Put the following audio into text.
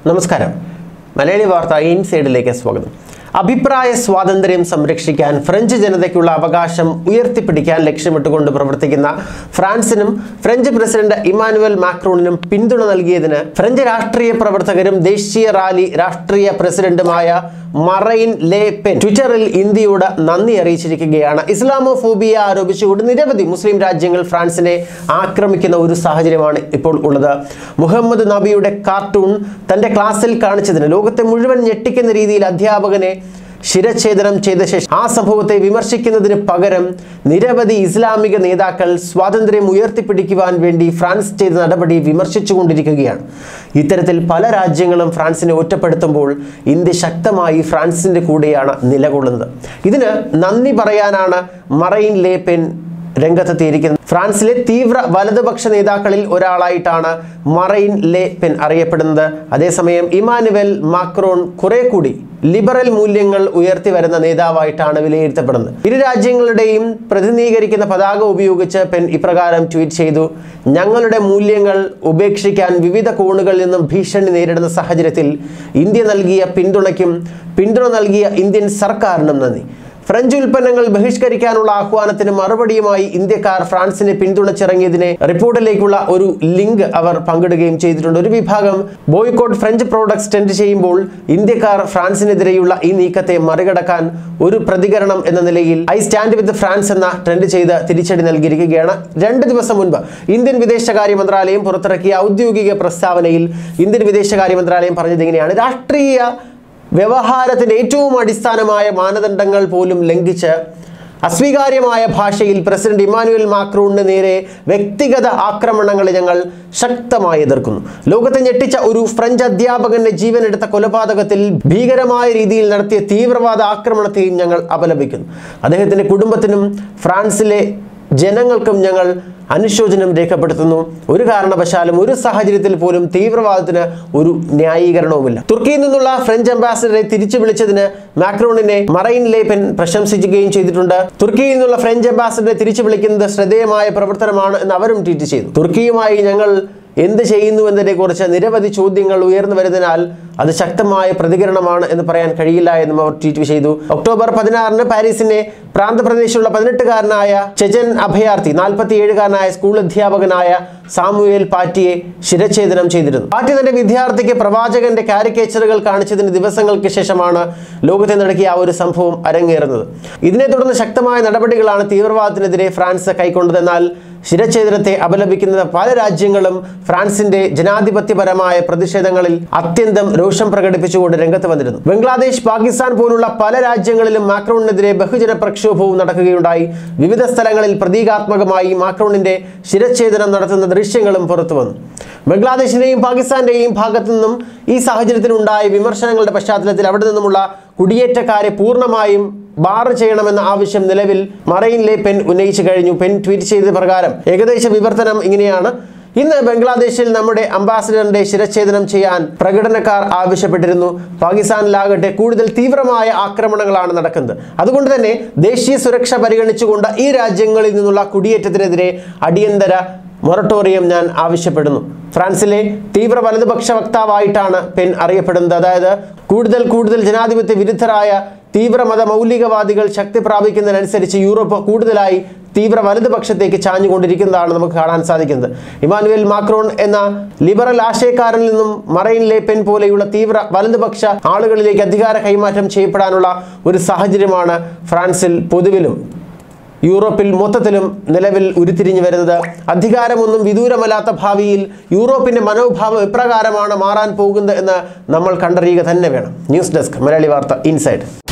നമസ്കാരം മലയാളി വാർത്ത ഇൻസൈഡിലേക്ക് സ്വാഗതം അഭിപ്രായ സ്വാതന്ത്ര്യം സംരക്ഷിക്കാൻ ഫ്രഞ്ച് ജനതയ്ക്കുള്ള അവകാശം ഉയർത്തിപ്പിടിക്കാൻ ലക്ഷ്യമിട്ടുകൊണ്ട് പ്രവർത്തിക്കുന്ന ഫ്രാൻസിനും ഫ്രഞ്ച് പ്രസിഡന്റ് ഇമാനുവൽ മാക്രോണിനും പിന്തുണ നൽകിയതിന് ഫ്രഞ്ച് രാഷ്ട്രീയ പ്രവർത്തകരും ദേശീയ റാലി രാഷ്ട്രീയ പ്രസിഡന്റുമായ മറൈൻ ലേ പെൻ ട്വിറ്ററിൽ ഇന്ത്യയോട് നന്ദി അറിയിച്ചിരിക്കുകയാണ് ഇസ്ലാമോഫോബിയ ആരോപിച്ചുകൊണ്ട് നിരവധി മുസ്ലിം രാജ്യങ്ങൾ ഫ്രാൻസിനെ ആക്രമിക്കുന്ന ഒരു സാഹചര്യമാണ് ഇപ്പോൾ ഉള്ളത് മുഹമ്മദ് നബിയുടെ കാർട്ടൂൺ തന്റെ ക്ലാസ്സിൽ കാണിച്ചതിന് ലോകത്തെ മുഴുവൻ ഞെട്ടിക്കുന്ന രീതിയിൽ അധ്യാപകനെ ശിരച്ഛേദനം ചെയ്ത ശേഷം ആ സംഭവത്തെ വിമർശിക്കുന്നതിന് പകരം നിരവധി ഇസ്ലാമിക നേതാക്കൾ സ്വാതന്ത്ര്യം ഉയർത്തിപ്പിടിക്കുവാൻ വേണ്ടി ഫ്രാൻസ് ചെയ്ത നടപടി വിമർശിച്ചുകൊണ്ടിരിക്കുകയാണ് ഇത്തരത്തിൽ പല രാജ്യങ്ങളും ഫ്രാൻസിനെ ഒറ്റപ്പെടുത്തുമ്പോൾ ഇന്ത്യ ശക്തമായി ഫ്രാൻസിന്റെ കൂടെയാണ് നിലകൊള്ളുന്നത് ഇതിന് നന്ദി പറയാനാണ് മറൈൻ ലേ പെൻ രംഗത്തെത്തിയിരിക്കുന്നത് ഫ്രാൻസിലെ തീവ്ര വലതുപക്ഷ നേതാക്കളിൽ ഒരാളായിട്ടാണ് മറൈൻ ലേ പെൻ അറിയപ്പെടുന്നത് അതേസമയം ഇമാനുവൽ മാക്രോൺ കുറെ കൂടി ലിബറൽ മൂല്യങ്ങൾ ഉയർത്തി വരുന്ന നേതാവായിട്ടാണ് വിലയിരുത്തപ്പെടുന്നത് ഇരു രാജ്യങ്ങളുടെയും പ്രതിനിധീകരിക്കുന്ന പതാക ഉപയോഗിച്ച് പെൻ ഇപ്രകാരം ട്വീറ്റ് ചെയ്തു ഞങ്ങളുടെ മൂല്യങ്ങൾ ഉപേക്ഷിക്കാൻ വിവിധ കോണുകളിൽ നിന്നും ഭീഷണി നേരിടുന്ന സാഹചര്യത്തിൽ ഇന്ത്യ നൽകിയ പിന്തുണയ്ക്കും പിന്തുണ നൽകിയ ഇന്ത്യൻ സർക്കാരിനും നന്ദി ഫ്രഞ്ച് ഉൽപ്പന്നങ്ങൾ ബഹിഷ്കരിക്കാനുള്ള ആഹ്വാനത്തിന് മറുപടിയുമായി ഇന്ത്യക്കാർ ഫ്രാൻസിനെ പിന്തുണച്ചിറങ്ങിയതിനെ റിപ്പോർട്ടിലേക്കുള്ള ഒരു ലിങ്ക് അവർ പങ്കിടുകയും ചെയ്തിട്ടുണ്ട് ഒരു വിഭാഗം ബോയ്ക്കോട്ട് ഫ്രഞ്ച് പ്രോഡക്ട്സ് ടെൻഡ് ചെയ്യുമ്പോൾ ഇന്ത്യക്കാർ ഫ്രാൻസിനെതിരെയുള്ള ഈ നീക്കത്തെ മറികടക്കാൻ ഒരു പ്രതികരണം എന്ന നിലയിൽ ഐ സ്റ്റാൻഡ് വിത്ത് ഫ്രാൻസ് എന്ന ട്രെൻഡ് ചെയ്ത് തിരിച്ചടി നൽകിയിരിക്കുകയാണ് രണ്ട് ദിവസം മുൻപ് ഇന്ത്യൻ വിദേശകാര്യ മന്ത്രാലയം പുറത്തിറക്കിയ ഔദ്യോഗിക പ്രസ്താവനയിൽ ഇന്ത്യൻ വിദേശകാര്യ മന്ത്രാലയം പറഞ്ഞത് ഇങ്ങനെയാണ് രാഷ്ട്രീയ വ്യവഹാരത്തിൻ്റെ ഏറ്റവും അടിസ്ഥാനമായ മാനദണ്ഡങ്ങൾ പോലും ലംഘിച്ച് അസ്വീകാര്യമായ ഭാഷയിൽ പ്രസിഡന്റ് ഇമാനുവൽ മാക്രോണിന് നേരെ വ്യക്തിഗത ആക്രമണങ്ങളെ ഞങ്ങൾ ശക്തമായി എതിർക്കുന്നു ലോകത്തെ ഞെട്ടിച്ച ഒരു ഫ്രഞ്ച് അധ്യാപകന്റെ ജീവനെടുത്ത കൊലപാതകത്തിൽ ഭീകരമായ രീതിയിൽ നടത്തിയ തീവ്രവാദ ആക്രമണത്തെയും ഞങ്ങൾ അപലപിക്കുന്നു അദ്ദേഹത്തിന്റെ കുടുംബത്തിനും ഫ്രാൻസിലെ ജനങ്ങൾക്കും ഞങ്ങൾ അനുശോചനം രേഖപ്പെടുത്തുന്നു ഒരു കാരണവശാലും ഒരു സാഹചര്യത്തിൽ പോലും തീവ്രവാദത്തിന് ഒരു ന്യായീകരണവുമില്ല തുർക്കിയിൽ നിന്നുള്ള ഫ്രഞ്ച് അംബാസിഡറെ തിരിച്ചു വിളിച്ചതിന് മാക്രോണിനെ മറൈൻ ലേപ്പൻ പ്രശംസിക്കുകയും ചെയ്തിട്ടുണ്ട് തുർക്കിയിൽ നിന്നുള്ള ഫ്രഞ്ച് അംബാസിഡറെ തിരിച്ചു വിളിക്കുന്നത് ശ്രദ്ധേയമായ പ്രവർത്തനമാണ് എന്ന് അവരും ട്വീറ്റ് ചെയ്തു തുർക്കിയുമായി ഞങ്ങൾ എന്ത് ചെയ്യുന്നു എന്നതിനെക്കുറിച്ച് നിരവധി ചോദ്യങ്ങൾ ഉയർന്നു വരുന്നതിനാൽ അത് ശക്തമായ പ്രതികരണമാണ് എന്ന് പറയാൻ കഴിയില്ല എന്നും അവർ ട്വീറ്റ് ചെയ്തു ഒക്ടോബർ പതിനാറിന് പാരീസിന്റെ പ്രാന്തപ്രദേശുള്ള പതിനെട്ടുകാരനായ ചെജൻ അഭയാർത്ഥി നാൽപ്പത്തിയേഴുകാരനായ സ്കൂൾ അധ്യാപകനായ സാമുവേൽ പാറ്റിയെ ശിരച്ഛേദനം ചെയ്തിരുന്നു പാറ്റി തന്റെ വിദ്യാർത്ഥിക്ക് പ്രവാചകന്റെ കാരിക്കേച്ചറുകൾ കാണിച്ചതിന് ദിവസങ്ങൾക്ക് ശേഷമാണ് ലോകത്തെ നടക്കിയ ആ ഒരു സംഭവം അരങ്ങേറുന്നത് ഇതിനെ തുടർന്ന് ശക്തമായ നടപടികളാണ് തീവ്രവാദത്തിനെതിരെ ഫ്രാൻസ് കൈക്കൊണ്ടത് എന്നാൽ ശിരച്ഛേദനത്തെ അപലപിക്കുന്ന പല രാജ്യങ്ങളും ഫ്രാൻസിന്റെ ജനാധിപത്യപരമായ പ്രതിഷേധങ്ങളിൽ അത്യന്തം രോഷം പ്രകടിപ്പിച്ചുകൊണ്ട് രംഗത്ത് വന്നിരുന്നു ബംഗ്ലാദേശ് പാകിസ്ഥാൻ പോലുള്ള പല രാജ്യങ്ങളിലും മാക്രോണിനെതിരെ ബഹുജന പ്രക്ഷോഭവും നടക്കുകയുണ്ടായി വിവിധ സ്ഥലങ്ങളിൽ പ്രതീകാത്മകമായി മാക്രോണിന്റെ ശിരച്ഛേദനം നടത്തുന്ന ദൃശ്യങ്ങളും പുറത്തു വന്നു ബംഗ്ലാദേശിന്റെയും പാകിസ്ഥാന്റെയും ഭാഗത്തു നിന്നും ഈ സാഹചര്യത്തിലുണ്ടായ വിമർശനങ്ങളുടെ പശ്ചാത്തലത്തിൽ അവിടെ നിന്നുമുള്ള കുടിയേറ്റക്കാരെ പൂർണ്ണമായും ബാർ ചെയ്യണമെന്ന ആവശ്യം നിലവിൽ മറൈനിലെ പെൻ ഉന്നയിച്ചു കഴിഞ്ഞു പെൻ ട്വീറ്റ് ചെയ്ത പ്രകാരം ഏകദേശ വിവർത്തനം ഇങ്ങനെയാണ് ഇന്ന് ബംഗ്ലാദേശിൽ നമ്മുടെ അംബാസിഡറിന്റെ ശിരച്ഛേദനം ചെയ്യാൻ പ്രകടനക്കാർ ആവശ്യപ്പെട്ടിരുന്നു പാകിസ്ഥാനിലാകട്ടെ കൂടുതൽ തീവ്രമായ ആക്രമണങ്ങളാണ് നടക്കുന്നത് അതുകൊണ്ട് തന്നെ ദേശീയ സുരക്ഷ പരിഗണിച്ചുകൊണ്ട് ഈ രാജ്യങ്ങളിൽ നിന്നുള്ള കുടിയേറ്റത്തിനെതിരെ അടിയന്തര മൊറട്ടോറിയം ഞാൻ ആവശ്യപ്പെടുന്നു ഫ്രാൻസിലെ തീവ്ര വലതുപക്ഷ വക്താവായിട്ടാണ് പെൻ അറിയപ്പെടുന്നത് അതായത് കൂടുതൽ കൂടുതൽ ജനാധിപത്യ വിരുദ്ധരായ തീവ്രമത മൗലികവാദികൾ ശക്തി പ്രാപിക്കുന്നതിനനുസരിച്ച് യൂറോപ്പ് കൂടുതലായി തീവ്ര വലതുപക്ഷത്തേക്ക് ചാഞ്ഞുകൊണ്ടിരിക്കുന്നതാണ് നമുക്ക് കാണാൻ സാധിക്കുന്നത് ഇമാനുവൽ മാക്രോൺ എന്ന ലിബറൽ ആശയക്കാരിൽ നിന്നും മറൈൻ ലേ പെൻ പോലെയുള്ള തീവ്ര വലതുപക്ഷ ആളുകളിലേക്ക് അധികാര കൈമാറ്റം ചെയ്യപ്പെടാനുള്ള ഒരു സാഹചര്യമാണ് ഫ്രാൻസിൽ പൊതുവിലും യൂറോപ്പിൽ മൊത്തത്തിലും നിലവിൽ ഉരുത്തിരിഞ്ഞു വരുന്നത് അധികാരമൊന്നും വിദൂരമല്ലാത്ത ഭാവിയിൽ യൂറോപ്പിന്റെ മനോഭാവം ഇപ്രകാരമാണ് മാറാൻ പോകുന്നത് എന്ന് നമ്മൾ കണ്ടറിയുക തന്നെ വേണം ന്യൂസ് ഡെസ്ക് മലയാളി വാർത്ത ഇൻസൈഡ്